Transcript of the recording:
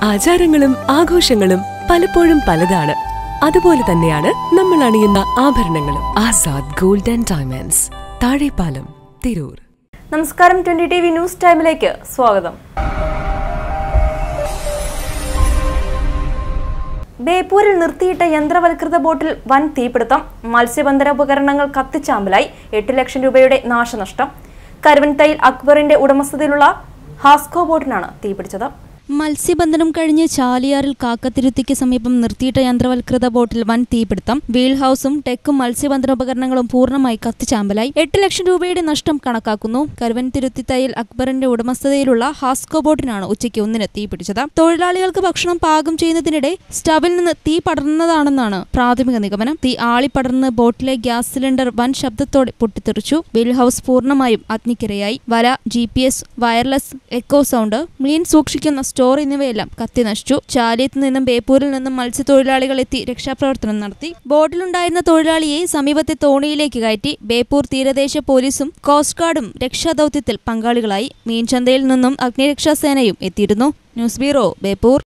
ആചാരങ്ങളും ആഘോഷങ്ങളും പലപ്പോഴും പലതാണ് അതുപോലെ തന്നെയാണ് നമ്മൾ അണിയുന്ന ആഭരണങ്ങളും Azad gold and diamonds Thazhepalam Tirur നമസ്കാരം ട്വന്റി ടി വി ന്യൂസ് ടൈമിലേക്ക് സ്വാഗതം ബേപ്പൂരിൽ നിർത്തിയിട്ട യന്ത്രവൽകൃത ബോട്ടിൽ വൻ തീപിടുത്തം മത്സ്യബന്ധന ഉപകരണങ്ങൾ കത്തിച്ചാമ്പലായി എട്ട് ലക്ഷം രൂപയുടെ നാശനഷ്ടം കരുവൻതൈൽ അക്ബറിന്റെ ഉടമസ്ഥതയിലുള്ള ഹാസ്കോ ബോട്ടിനാണ് തീപിടിച്ചത് മത്സ്യബന്ധനം കഴിഞ്ഞ് ചാലിയാറിൽ കാക്കത്തിരുത്തിക്ക് സമീപം നിർത്തിയിട്ട യന്ത്രവൽകൃത ബോട്ടിൽ വൻ തീപിടുത്തം വീൽ ഹൌസും ടെക്കും മത്സ്യബന്ധന ഉപകരണങ്ങളും പൂർണ്ണമായി കത്തിച്ചാമ്പലായി എട്ട് ലക്ഷം രൂപയുടെ നഷ്ടം കണക്കാക്കുന്നു കരുവൻതിരുത്തി തയ്യൽ അക്ബറിന്റെ ഉടമസ്ഥതയിലുള്ള ഹാസ്കോ ബോട്ടിനാണ് ഉച്ചയ്ക്ക് ഒന്നിന് തീപിടിച്ചത് തൊഴിലാളികൾക്ക് ഭക്ഷണം പാകം ചെയ്യുന്നതിനിടെ സ്റ്റവിൽ നിന്ന് തീ പടർന്നതാണെന്നാണ് പ്രാഥമിക നിഗമനം തീ ആളിപ്പടർന്ന് ബോട്ടിലെ ഗ്യാസ് സിലിണ്ടർ വൻ ശബ്ദത്തോടെ പൊട്ടിത്തെറിച്ചു വീൽ ഹൌസ് പൂർണ്ണമായും അഗ്നിക്കിരയായി വല G P S wireless echo sound മീൻ സൂക്ഷിക്കുന്ന സ്റ്റോർ എന്നിവയെല്ലാം കത്തി നശിച്ചു ചാലിയത്ത് നിന്നും ബേപ്പൂരിൽ നിന്നും മത്സ്യത്തൊഴിലാളികൾ എത്തി രക്ഷാപ്രവർത്തനം നടത്തി ബോട്ടിലുണ്ടായിരുന്ന തൊഴിലാളിയെ സമീപത്തെ തോണിയിലേക്ക് കയറ്റി ബേപ്പൂർ തീരദേശ പോലീസും കോസ്റ്റ് ഗാർഡും രക്ഷാദൌത്യത്തിൽ പങ്കാളികളായി മീൻചന്തയിൽ നിന്നും അഗ്നിരക്ഷാ സേനയും എത്തിയിരുന്നു ന്യൂസ് ബ്യൂറോ ബേപ്പൂർ